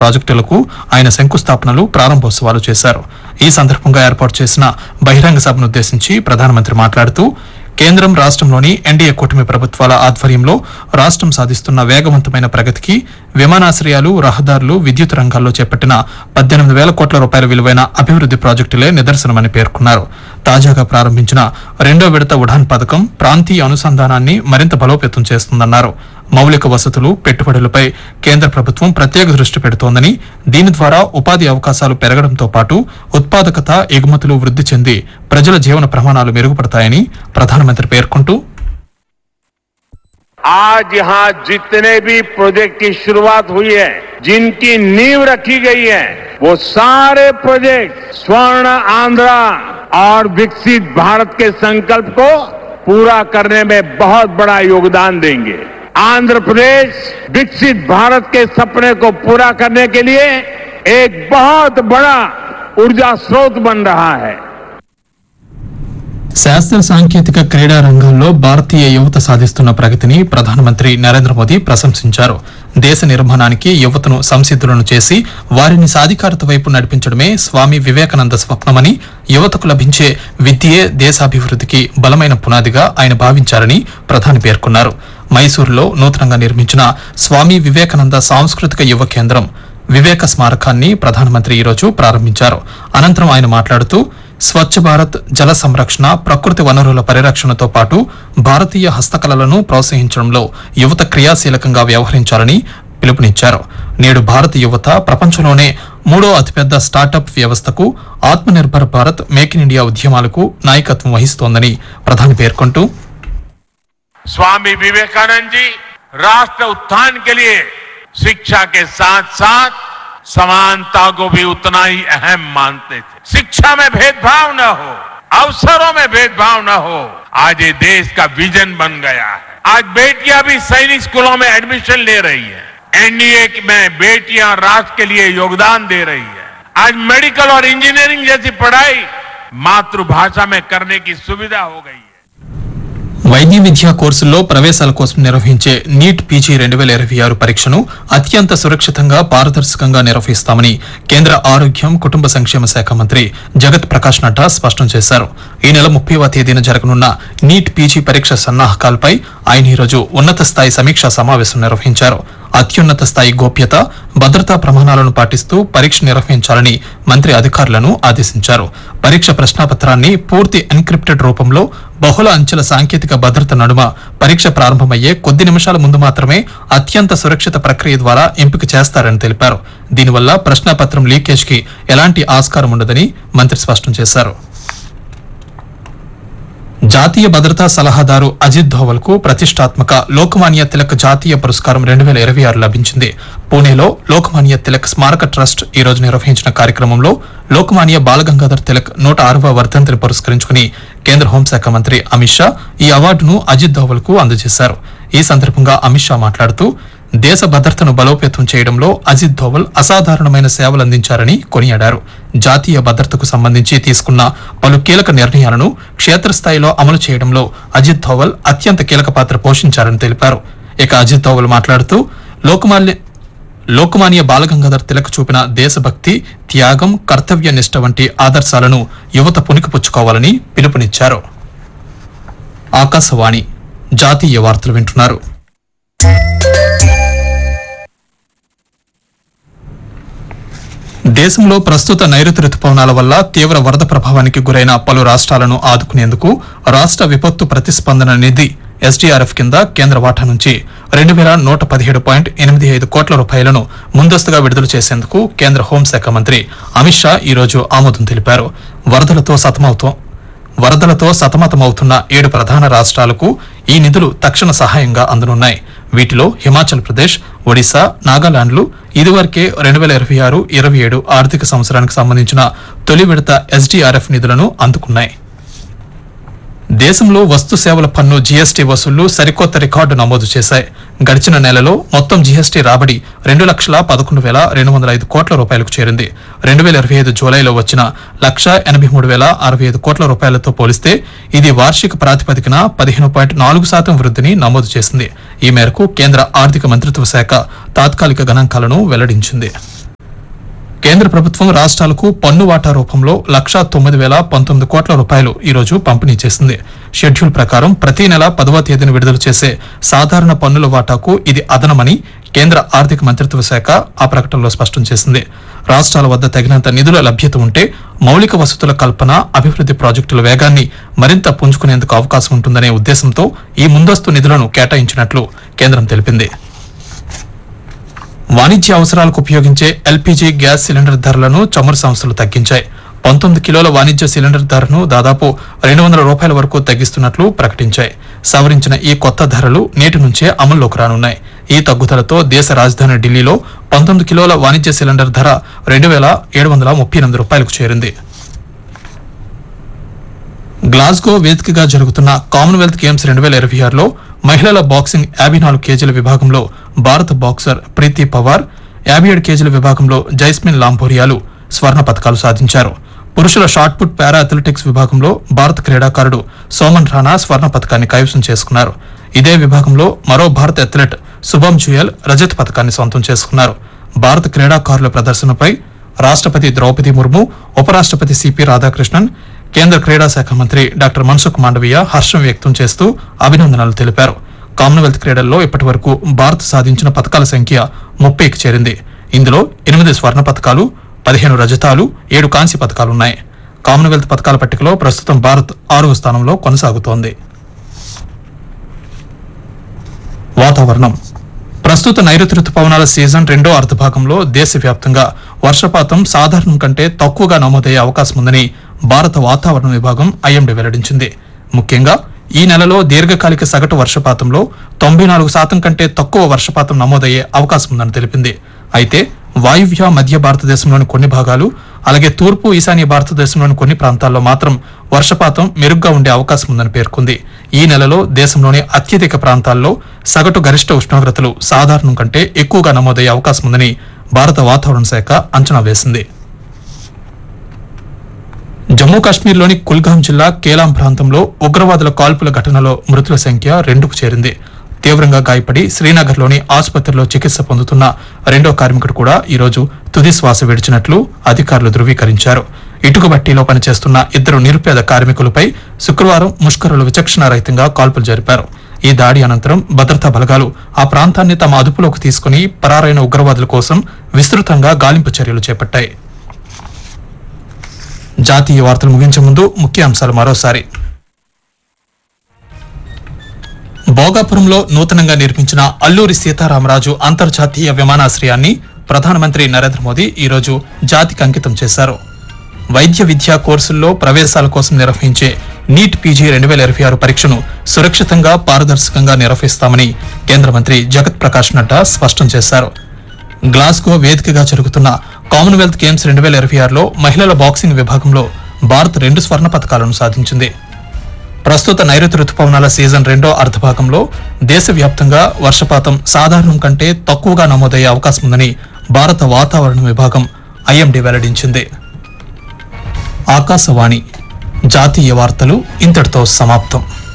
ప్రాజెక్టులకు ఆయన శంకుస్థాపనలు ప్రారంభోత్సవాలు చేశారు ఈ సందర్భంగా ఏర్పాటు చేసిన బహిరంగ సభను ఉద్దేశించి ప్రధానమంత్రి మాట్లాడుతూ కేంద్రం రాష్ట్రంలోని ఎన్డీఏ కూటమి ప్రభుత్వాల ఆధ్వర్యంలో రాష్ట్రం సాధిస్తున్న వేగవంతమైన ప్రగతికి విమానాశ్రయాలు రహదారులు విద్యుత్ రంగాల్లో చేపట్టిన పద్దెనిమిది వేల కోట్ల రూపాయల విలువైన అభివృద్ది ప్రాజెక్టులే నిదర్శనమని పేర్కొన్నారు తాజాగా ప్రారంభించిన రెండో విడత ఉడాన్ పథకం ప్రాంతీయ అనుసంధానాన్ని మరింత బలోపేతం చేస్తుందన్నారు మౌలిక వసతులు పెట్టుబడులపై కేంద్ర ప్రభుత్వం ప్రత్యేక దృష్టి పెడుతోందని దీని ద్వారా ఉపాధి అవకాశాలు పెరగడంతో పాటు ఉత్పాదకత ఎగుమతులు వృద్ధి చెంది ప్రజల జీవన ప్రమాణాలు మెరుగుపడతాయని ప్రధానమంత్రి పేర్కొంటూ आज यहाँ जितने भी प्रोजेक्ट की शुरुआत हुई है जिनकी नींव रखी गई है वो सारे प्रोजेक्ट स्वर्ण आंध्रा और विकसित भारत के संकल्प को पूरा करने में बहुत बड़ा योगदान देंगे आंध्र प्रदेश विकसित भारत के सपने को पूरा करने के लिए एक बहुत बड़ा ऊर्जा स्रोत बन रहा है శాస్త్ర సాంకేతిక క్రీడా రంగాల్లో భారతీయ యువత సాధిస్తున్న ప్రగతిని ప్రధానమంత్రి నరేంద్ర మోదీ ప్రశంసించారు దేశ నిర్మాణానికి యువతను సంసిద్ధులను చేసి వారిని సాధికారత వైపు నడిపించడమే స్వామి వివేకానంద స్వప్నమని యువతకు లభించే విద్యే దేశాభివృద్ధికి బలమైన పునాదిగా ఆయన భావించారని ప్రధాని పేర్కొన్నారు మైసూరులో నూతనంగా నిర్మించిన స్వామి వివేకానంద సాంస్కృతిక యువ కేంద్రం వివేక స్మారకాన్ని ప్రధానమంత్రి ఈరోజు ప్రారంభించారు అనంతరం ఆయన మాట్లాడుతూ స్వచ్ఛ భారత్ జల సంరక్షణ ప్రకృతి వనరుల పరిరక్షణతో పాటు భారతీయ హస్తకళలను ప్రోత్సహించడంలో యువత క్రియాశీలకంగా వ్యవహరించాలని పిలుపునిచ్చారు నేడు భారత యువత ప్రపంచంలోనే మూడో అతిపెద్ద స్టార్టప్ వ్యవస్థకు Atmanirbhar Bharat make in India ఉద్యమాలకు నాయకత్వం వహిస్తోందని ప్రధాని పేర్కొంటూ स्वामी विवेकानंद जी राष्ट्र उत्थान के लिए शिक्षा के साथ साथ समानता को भी उतना ही अहम मानते थे शिक्षा में भेदभाव न हो अवसरों में भेदभाव न हो आज ये देश का विजन बन गया है आज बेटियां भी सैनिक स्कूलों में एडमिशन ले रही है एनडीए में बेटियां राष्ट्र के लिए योगदान दे रही है आज मेडिकल और इंजीनियरिंग जैसी पढ़ाई मातृभाषा में करने की सुविधा हो गई है వైద్య విద్యా కోర్సుల్లో ప్రవేశాల కోసం నిర్వహించే నీట్ పీజీ రెండు వేల ఇరవై ఆరు పరీక్షను అత్యంత సురక్షితంగా పారదర్శకంగా నిర్వహిస్తామని కేంద్ర ఆరోగ్యం కుటుంబ సంక్షేమ శాఖ మంత్రి జగత్ ప్రకాష్ నడ్డా స్పష్టం చేశారు ఈ నెల ముప్పైవ తేదీన జరగనున్న నీట్ పీజీ పరీక్ష సన్నాహకాలపై ఆయన ఈరోజు ఉన్నత స్థాయి సమీక్షా సమావేశం నిర్వహించారు అత్యున్నత స్థాయి గోప్యత భద్రతా ప్రమాణాలను పాటిస్తూ పరీక్ష నిర్వహించాలని మంత్రి అధికారులను ఆదేశించారు పరీక్ష ప్రశ్నాపత్రాన్ని పూర్తి ఎన్క్రిప్టెడ్ రూపంలో బహుళ అంచెల సాంకేతిక భద్రత నడుమ పరీక్ష ప్రారంభమయ్యే కొద్ది నిమిషాల ముందు మాత్రమే అత్యంత సురక్షిత ప్రక్రియ ద్వారా ఎంపిక చేస్తారని తెలిపారు దీనివల్ల ప్రశ్నాపత్రం లీకేజ్ కి ఎలాంటి ఆస్కారం ఉండదని మంత్రి స్పష్టం చేశారు జాతీయ భద్రతా సలహాదారు అజిత్ ధోవల్ కు ప్రతిష్టాత్మక లోకమాన్య తిలక్ జాతీయ పురస్కారం రెండు వేల ఇరవై ఆరు లభించింది పూణేలో లోకమాన్య తిలక్ స్మారక ట్రస్ట్ ఈ రోజు నిర్వహించిన కార్యక్రమంలో లోకమాన్య బాలగంగాధర్ తిలక్ నూట ఆరవ వర్ధంతిని పురస్కరించుకుని కేంద్ర హోంశాఖ మంత్రి అమిత్ షా ఈ అవార్డును అజిత్ ధోవల్ కు అందజేశారు ఈ సందర్భంగా అమిత్ షా మాట్లాడుతూ దేశ భద్రతను బలోపేతం చేయడంలో అజిత్ ధోవల్ అసాధారణమైన సేవలు అందించారని కొనియాడారు జాతీయ భద్రతకు సంబంధించి తీసుకున్న పలు కీలక నిర్ణయాలను క్షేత్రస్థాయిలో అమలు చేయడంలో అజిత్ ధోవల్ అత్యంత కీలక పాత్ర పోషించారని తెలిపారు ఇక అజిత్ ధోవల్ మాట్లాడుతూ లోకమాన్య లోకమాన్య బాలగంగాధర్ తిలక్ చూపిన దేశభక్తి త్యాగం కర్తవ్య నిష్ట వంటి ఆదర్శాలను యువత పుణికిపుచ్చుకోవాలని పిలుపునిచ్చారు ఆకాశవాణి జాతీయ వార్తలు వింటున్నారు దేశంలో ప్రస్తుత నైరుతి రుతుపవనాల వల్ల తీవ్ర వరద ప్రభావానికి గురైన పలు రాష్ట్రాలను ఆదుకునేందుకు రాష్ట్ర విపత్తు ప్రతిస్పందన నిధి ఎస్డీఆర్ఎఫ్ కింద కేంద్ర వాటా నుంచి రెండు వేల నూట పదిహేడు పాయింట్ ఎనిమిది ఐదు కోట్ల రూపాయలను ముందస్తుగా విడుదల చేసేందుకు కేంద్ర హోంశాఖ మంత్రి అమిత్ షా ఈ రోజు ఆమోదం తెలిపారు వరదలతో సతమవుతూ వరదలతో సతమతమవుతున్న ఏడు ప్రధాన రాష్ట్రాలకు ఈ నిధులు తక్షణ సహాయంగా అందనున్నాయి వీటిలో హిమాచల్ ప్రదేశ్ ఒడిశా నాగాలాండ్లు ఇదివరకే రెండు వేల ఇరవై ఆరు ఇరవై ఏడు ఆర్థిక సంవత్సరానికి సంబంధించిన తొలి విడత ఎస్డీఆర్ఎఫ్ నిధులను అందుకున్నాయి దేశంలో వస్తు సేవల పన్ను జీఎస్టీ వసూళ్లు సరికొత్త రికార్డు నమోదు చేశాయి గడిచిన నెలలో మొత్తం జీఎస్టీ రాబడి రెండు లక్షల పదకొండు వేల రెండు వందల ఐదు కోట్ల రూపాయలకు చేరింది రెండు వేల ఇరవై ఐదు జూలైలో వచ్చిన లక్ష ఎనభై మూడు వేల అరవై ఐదు కోట్ల రూపాయలతో పోలిస్తే ఇది వార్షిక ప్రాతిపదికన పదిహేను పాయింట్ నాలుగు శాతం వృద్ధిని నమోదు చేసింది ఈ మేరకు కేంద్ర ఆర్థిక మంత్రిత్వ శాఖ తాత్కాలిక గణాంకాలను వెల్లడించింది కేంద్ర ప్రభుత్వం రాష్ట్రాలకు పన్ను వాటా రూపంలో లక్షా తొమ్మిది వేల పంతొమ్మిది కోట్ల రూపాయలు ఈ రోజు పంపిణీ చేసింది షెడ్యూల్ ప్రకారం ప్రతి నెల పదవ తేదీన విడుదల చేసే సాధారణ పన్నుల వాటాకు ఇది అదనమని కేంద్ర ఆర్థిక మంత్రిత్వ శాఖ ఆ ప్రకటనలో స్పష్టం చేసింది రాష్ట్రాల వద్ద తగినంత నిధుల లభ్యత ఉంటే మౌలిక వసతుల కల్పన అభివృద్ది ప్రాజెక్టుల వేగాన్ని మరింత పుంజుకునేందుకు అవకాశం ఉంటుందనే ఉద్దేశంతో ఈ ముందస్తు నిధులను కేటాయించినట్లు కేంద్రం తెలిపింది వాణిజ్య అవసరాలకు ఉపయోగించే ఎల్పీజీ గ్యాస్ సిలిండర్ ధరలను చమురు సంస్థలు తగ్గించాయి పంతొమ్మిది కిలోల వాణిజ్య సిలిండర్ ధరను దాదాపు రెండు వందల రూపాయల వరకు తగ్గిస్తున్నట్లు ప్రకటించాయి సవరించిన ఈ కొత్త ధరలు నేటి నుంచే అమల్లోకి రానున్నాయి ఈ తగ్గుదలతో దేశ రాజధాని ఢిల్లీలో పంతొమ్మిది కిలోల వాణిజ్య సిలిండర్ ధర రెండు వేల ఏడు వందల ముప్పై ఎనిమిది రూపాయలకు చేరింది గ్లాస్గో వేదికగా జరుగుతున్న కామన్వెల్త్ గేమ్స్ రెండు వేల ఇరవై ఆరులో మహిళల బాక్సింగ్ యాభై నాలుగు కేజీల విభాగంలో భారత బాక్సర్ ప్రీతి పవార్ యాభై ఏడు కేజీల విభాగంలో జైస్మిన్ లాంభోరియాలు స్వర్ణ పతకాలు సాధించారు పురుషుల షాట్ పుట్ పారా అథ్లెటిక్స్ విభాగంలో భారత క్రీడాకారుడు సోమన్ రాణా స్వర్ణ పతకాన్ని కైవసం చేసుకున్నారు ఇదే విభాగంలో మరో భారత అథ్లెట్ శుభం జుయల్ రజత్ పతకాన్ని సొంతం చేసుకున్నారు భారత క్రీడాకారుల ప్రదర్శనపై రాష్ట్రపతి ద్రౌపది ముర్ము ఉపరాష్ట్రపతి సిపి రాధాకృష్ణన్ కేంద్ర క్రీడా శాఖ మంత్రి డాక్టర్ మన్సుఖ్ మాండవీయ హర్షం వ్యక్తం చేస్తూ అభినందనలు తెలిపారు కామన్వెల్త్ క్రీడల్లో ఇప్పటి వరకు భారత్ సాధించిన పతకాల సంఖ్య ముప్పైకి చేరింది ఇందులో ఎనిమిది స్వర్ణ పతకాలు పదిహేను రజతాలు ఏడు కాంస్య పతకాలున్నాయి కామన్వెల్త్ పతకాల పట్టికలో ప్రస్తుతం భారత్ ఆరవ స్థానంలో కొనసాగుతోంది వాతావరణం ప్రస్తుత నైరుతి రుతుపవనాల సీజన్ రెండో అర్ధభాగంలో దేశవ్యాప్తంగా వర్షపాతం సాధారణం కంటే తక్కువగా నమోదయ్యే అవకాశం ఉందని భారత వాతావరణ విభాగం ఐఎండీ వెల్లడించింది ముఖ్యంగా ఈ నెలలో దీర్ఘకాలిక సగటు వర్షపాతంలో తొంభై నాలుగు శాతం కంటే తక్కువ వర్షపాతం నమోదయ్యే అవకాశం ఉందని తెలిపింది అయితే వాయువ్య మధ్య భారతదేశంలోని కొన్ని భాగాలు అలాగే తూర్పు ఈశాన్య భారతదేశంలోని కొన్ని ప్రాంతాల్లో మాత్రం వర్షపాతం మెరుగ్గా ఉండే అవకాశం ఉందని పేర్కొంది ఈ నెలలో దేశంలోని అత్యధిక ప్రాంతాల్లో సగటు గరిష్ట ఉష్ణోగ్రతలు సాధారణం కంటే ఎక్కువగా నమోదయ్యే అవకాశం ఉందని భారత వాతావరణ శాఖ అంచనా వేసింది జమ్మూ కాశ్మీర్లోని కుల్గాం జిల్లా కేలాం ప్రాంతంలో ఉగ్రవాదుల కాల్పుల ఘటనలో మృతుల సంఖ్య రెండుకు చేరింది తీవ్రంగా గాయపడి శ్రీనగర్లోని ఆసుపత్రిలో చికిత్స పొందుతున్న రెండో కార్మికుడు కూడా ఈరోజు తుది శ్వాస విడిచినట్లు అధికారులు ధృవీకరించారు ఇటుక బట్టీలో పనిచేస్తున్న ఇద్దరు నిరుపేద కార్మికులపై శుక్రవారం ముష్కరులు విచక్షణారహితంగా కాల్పులు జరిపారు ఈ దాడి అనంతరం భద్రతా బలగాలు ఆ ప్రాంతాన్ని తమ అదుపులోకి తీసుకుని పరారైన ఉగ్రవాదుల కోసం విస్తృతంగా గాలింపు చర్యలు చేపట్టాయి జాతీయ వార్తలు ముగించే ముందు ముఖ్య అంశాలు మరోసారి భోగాపురంలో నూతనంగా నిర్మించిన అల్లూరి సీతారామరాజు అంతర్జాతీయ విమానాశ్రయాన్ని ప్రధానమంత్రి నరేంద్ర మోదీ ఈరోజు జాతికి అంకితం చేశారు వైద్య విద్యా కోర్సుల్లో ప్రవేశాల కోసం నిర్వహించే నీట్ పీజీ రెండు వేల ఇరవై ఆరు పరీక్షను సురక్షితంగా పారదర్శకంగా నిర్వహిస్తామని కేంద్ర మంత్రి జగత్ ప్రకాష్ నడ్డా స్పష్టం చేశారు గ్లాస్గో వేదికగా జరుగుతున్న కామన్వెల్త్ గేమ్స్ రెండు వేల ఇరవై ఆరులో మహిళల బాక్సింగ్ విభాగంలో భారత్ రెండు స్వర్ణ పతకాలను సాధించింది ప్రస్తుత నైరుతి రుతుపవనాల సీజన్ రెండో అర్ధభాగంలో దేశవ్యాప్తంగా వర్షపాతం సాధారణం కంటే తక్కువగా నమోదయ్యే అవకాశం ఉందని భారత వాతావరణ విభాగం ఐఎండీ వెల్లడించింది ఆకాశవాణి జాతీయ వార్తలు ఇంతటితో సమాప్తం